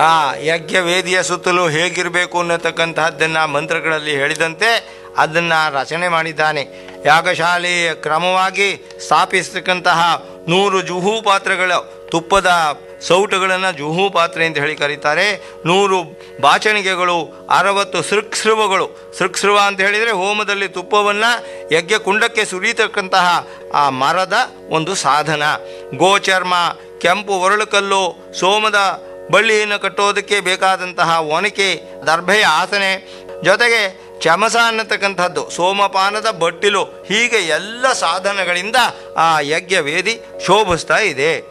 ಆ ಯಜ್ಞ ವೇದಿಯ ಸುತ್ತಲೂ ಹೇಗಿರಬೇಕು ಅನ್ನತಕ್ಕಂತಹದ್ದನ್ನು ಮಂತ್ರಗಳಲ್ಲಿ ಹೇಳಿದಂತೆ ಅದನ್ನು ರಚನೆ ಮಾಡಿದ್ದಾನೆ ಯಾಗಶಾಲೆಯ ಕ್ರಮವಾಗಿ ಸ್ಥಾಪಿಸ್ತಕ್ಕಂತಹ ನೂರು ಜುಹು ಪಾತ್ರೆಗಳ ತುಪ್ಪದ ಸೌಟುಗಳನ್ನು ಜುಹು ಪಾತ್ರೆ ಅಂತ ಹೇಳಿ ಕರೀತಾರೆ ನೂರು ಬಾಚಣಿಗೆಗಳು ಅರವತ್ತು ಸೃಕ್ಸೃವಗಳು ಸೃಕ್ಸೃವ ಅಂತ ಹೇಳಿದರೆ ಹೋಮದಲ್ಲಿ ತುಪ್ಪವನ್ನು ಯಜ್ಞ ಕುಂಡಕ್ಕೆ ಸುರಿತಕ್ಕಂತಹ ಆ ಮರದ ಒಂದು ಸಾಧನ ಗೋಚರ್ಮ ಕೆಂಪು ಒರಳುಕಲ್ಲು ಸೋಮದ ಬಳ್ಳಿಯನ್ನು ಕಟ್ಟೋದಕ್ಕೆ ಬೇಕಾದಂತಹ ಒನಕೆ ದರ್ಭೆಯ ಆಸನೆ ಜೊತೆಗೆ ಚಮಸ ಅನ್ನತಕ್ಕಂಥದ್ದು ಸೋಮಪಾನದ ಬಟ್ಟಿಲು ಹೀಗೆ ಎಲ್ಲ ಸಾಧನಗಳಿಂದ ಆ ಯಜ್ಞ ವೇದಿ ಶೋಭಿಸ್ತಾ ಇದೆ